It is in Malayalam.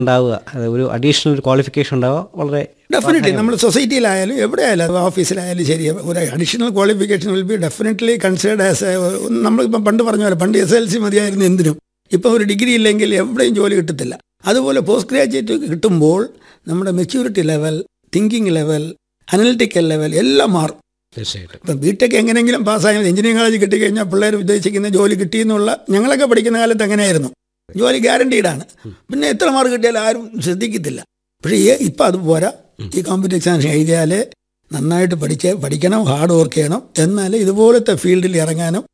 ഉണ്ടാവുക അത് ഒരു അഡീഷണൽ ഒരു ക്വാളിഫിക്കേഷൻ ഉണ്ടാവുക വളരെ ഡെഫിനറ്റ്ലി നമ്മൾ സൊസൈറ്റിയിലായാലും എവിടെയായാലും അത് ഓഫീസിലായാലും ശരി ഒരു additional qualification will be definitely considered as നമ്മളിപ്പം പണ്ട് പറഞ്ഞ പോലെ പണ്ട് എസ് എൽ സി മതിയായിരുന്നു എന്തിനും ഇപ്പം ഒരു ഡിഗ്രി ഇല്ലെങ്കിൽ എവിടെയും ജോലി കിട്ടത്തില്ല അതുപോലെ പോസ്റ്റ് ഗ്രാജുവേറ്റ് കിട്ടുമ്പോൾ നമ്മുടെ maturity level thinking level analytical level എല്ലാം മാറും തീർച്ചയായിട്ടും ഇപ്പം ബി ടെക് എങ്ങനെയെങ്കിലും പാസ്സായാൽ എഞ്ചിനീയറിംഗ് കോളേജ് കിട്ടിക്കഴിഞ്ഞാൽ പിള്ളേർ ഉദ്ദേശിക്കുന്ന ജോലി കിട്ടിയെന്നുള്ള ഞങ്ങളൊക്കെ പഠിക്കുന്ന കാലത്ത് അങ്ങനെയായിരുന്നു ജോലി ഗ്യാരണ്ടീഡാണ് പിന്നെ എത്ര മാർക്ക് കിട്ടിയാലും ആരും ശ്രദ്ധിക്കത്തില്ല പക്ഷേ ഈ ഇപ്പം അത് പോരാ ഈ കോമ്പറ്റീവ് എക്സാമിനേഷൻ എഴുതിയാൽ നന്നായിട്ട് പഠിച്ച് പഠിക്കണം ഹാർഡ് വർക്ക് ചെയ്യണം എന്നാലേ ഇതുപോലത്തെ ഫീൽഡിൽ ഇറങ്ങാനും